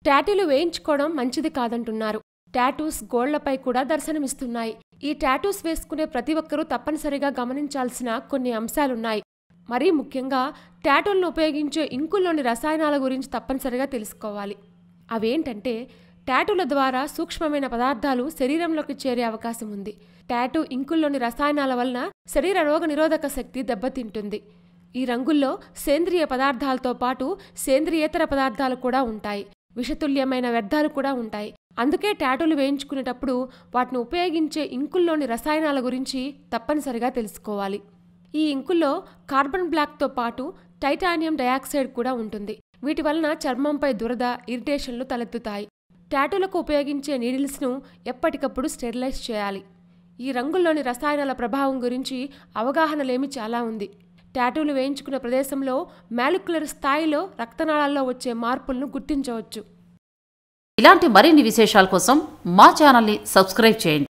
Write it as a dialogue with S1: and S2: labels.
S1: టాటూలు వేయించుకోవడం మంచిది కాదంటున్నారు టాటూస్ గోళ్లపై కూడా దర్శనమిస్తున్నాయి ఈ టాటూస్ వేసుకునే ప్రతి ఒక్కరూ తప్పనిసరిగా గమనించాల్సిన కొన్ని అంశాలున్నాయి మరీ ముఖ్యంగా టాటూలను ఉపయోగించే ఇంకుల్లోని రసాయనాల గురించి తప్పనిసరిగా తెలుసుకోవాలి అవేంటంటే టాటూల ద్వారా సూక్ష్మమైన పదార్థాలు శరీరంలోకి చేరే అవకాశం ఉంది టాటూ ఇంకుల్లోని రసాయనాల వలన శరీర రోగ నిరోధక శక్తి దెబ్బతింటుంది ఈ రంగుల్లో సేంద్రియ పదార్థాలతో పాటు సేంద్రియేతర పదార్థాలు కూడా ఉంటాయి విషతుల్యమైన వ్యర్థాలు కూడా ఉంటాయి అందుకే టాటూలు వేయించుకునేటప్పుడు వాటిని ఉపయోగించే ఇంకుల్లోని రసాయనాల గురించి తప్పనిసరిగా తెలుసుకోవాలి ఈ ఇంకుల్లో కార్బన్ బ్లాక్తో పాటు టైటానియం డయాక్సైడ్ కూడా ఉంటుంది వీటి వలన చర్మంపై దురద ఇరిటేషన్లు తలెత్తుతాయి టాటూలకు ఉపయోగించే నీడిల్స్ను ఎప్పటికప్పుడు స్టెరిలైజ్ చేయాలి ఈ రంగుల్లోని రసాయనాల ప్రభావం గురించి అవగాహన లేమి చాలా ఉంది టాటూలు వేయించుకున్న ప్రదేశంలో మాలిక్యులర్ స్థాయిలో రక్తనాళాల్లో వచ్చే మార్పులను గుర్తించవచ్చు
S2: ఇలాంటి మరిన్ని విశేషాల కోసం మా ఛానల్ని సబ్స్క్రైబ్ చేయండి